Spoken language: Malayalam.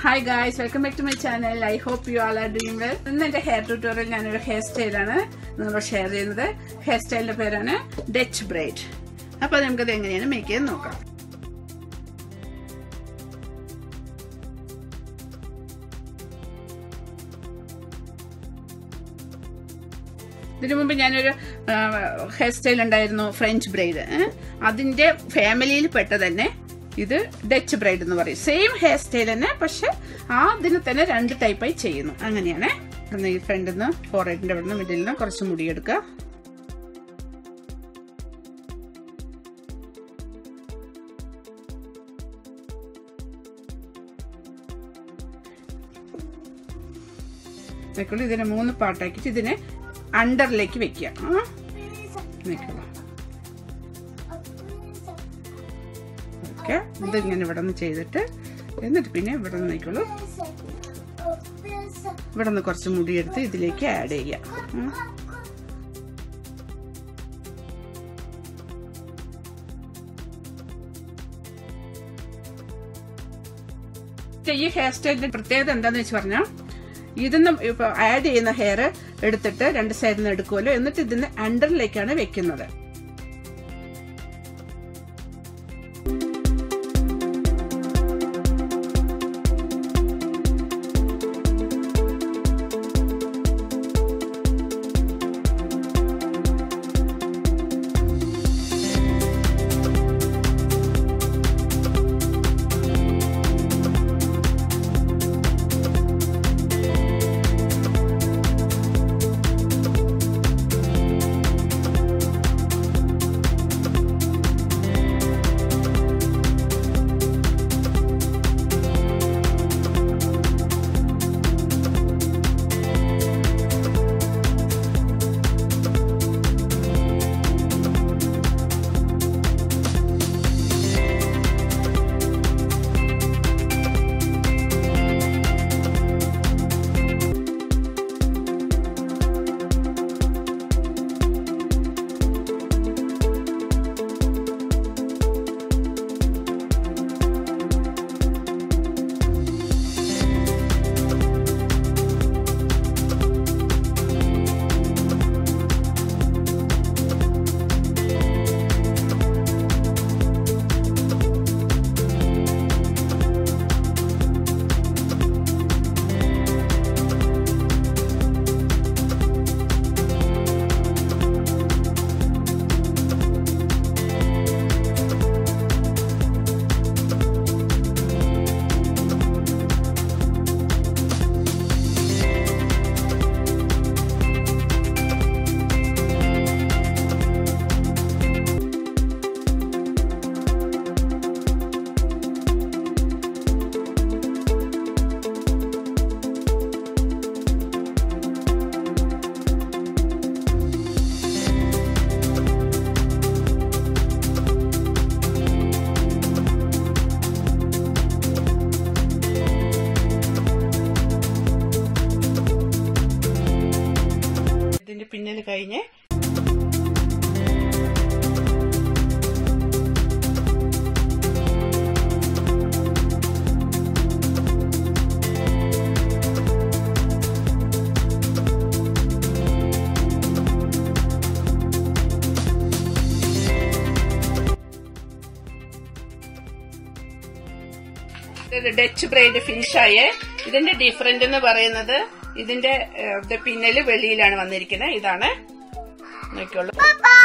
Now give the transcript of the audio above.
hi guys welcome back to my channel I hope you all are doing well ഇന്ന് എന്റെ ഹെയർ ട്യൂട്ടോറിയൽ ഞാനൊരു ഹെയർ സ്റ്റൈലാണ് നിങ്ങളോട് ഷെയർ ചെയ്യുന്നത് ഹെയർ സ്റ്റൈലിന്റെ പേരാണ് ഡച്ച് ബ്രൈഡ് അപ്പൊ നമുക്കത് എങ്ങനെയാണ് മേക്ക് ചെയ്യാൻ നോക്കാം ഇതിനു മുമ്പ് ഞാനൊരു ഹെയർ സ്റ്റൈൽ ഉണ്ടായിരുന്നു ഫ്രഞ്ച് ബ്രൈഡ് അതിന്റെ ഫാമിലിയിൽ പെട്ട തന്നെ ഇത് ഡച്ച് ബ്രൈഡ് എന്ന് പറയും സെയിം ഹെയർ സ്റ്റൈൽ തന്നെ പക്ഷെ ആ അതിന് തന്നെ രണ്ട് ടൈപ്പായി ചെയ്യുന്നു അങ്ങനെയാണ് ഈ ഫ്രണ്ടിൽ നിന്ന് ഫോറേറ്റിന്റെ അവിടെ നിന്ന് മിഡിൽ നിന്ന് കുറച്ച് മുടിയെടുക്കുക ഇതിനെ മൂന്ന് പാട്ടാക്കിയിട്ട് ഇതിനെ അണ്ടറിലേക്ക് വെക്കുക നിൽക്കുക ഓക്കെ ഇതിങ്ങനെ ഇവിടെ നിന്ന് ചെയ്തിട്ട് എന്നിട്ട് പിന്നെ ഇവിടെ നിന്ന് നിൽക്കുള്ളൂ ഇവിടെ നിന്ന് കുറച്ച് മുടിയെടുത്ത് ഇതിലേക്ക് ആഡ് ചെയ്യാം ഈ ഹെയർ സ്റ്റൈലിന്റെ പ്രത്യേകത എന്താന്ന് വെച്ച് പറഞ്ഞാൽ ഇതിന്ന് ഇപ്പൊ ആഡ് ചെയ്യുന്ന ഹെയർ എടുത്തിട്ട് രണ്ട് സൈഡിൽ നിന്ന് എടുക്കുമല്ലോ എന്നിട്ട് ഇതിന് അണ്ടറിലേക്കാണ് വെക്കുന്നത് ഇതിന്റെ പിന്നിൽ കഴിഞ്ഞ് ഡച്ച് ബ്രൈഡ് ഫിനിഷായേ ഇതിന്റെ ഡിഫറെന്റ് എന്ന് പറയുന്നത് ഇതിന്റെ പിന്നല് വെളിയിലാണ് വന്നിരിക്കുന്നത് ഇതാണ് നോക്കിയോളൂ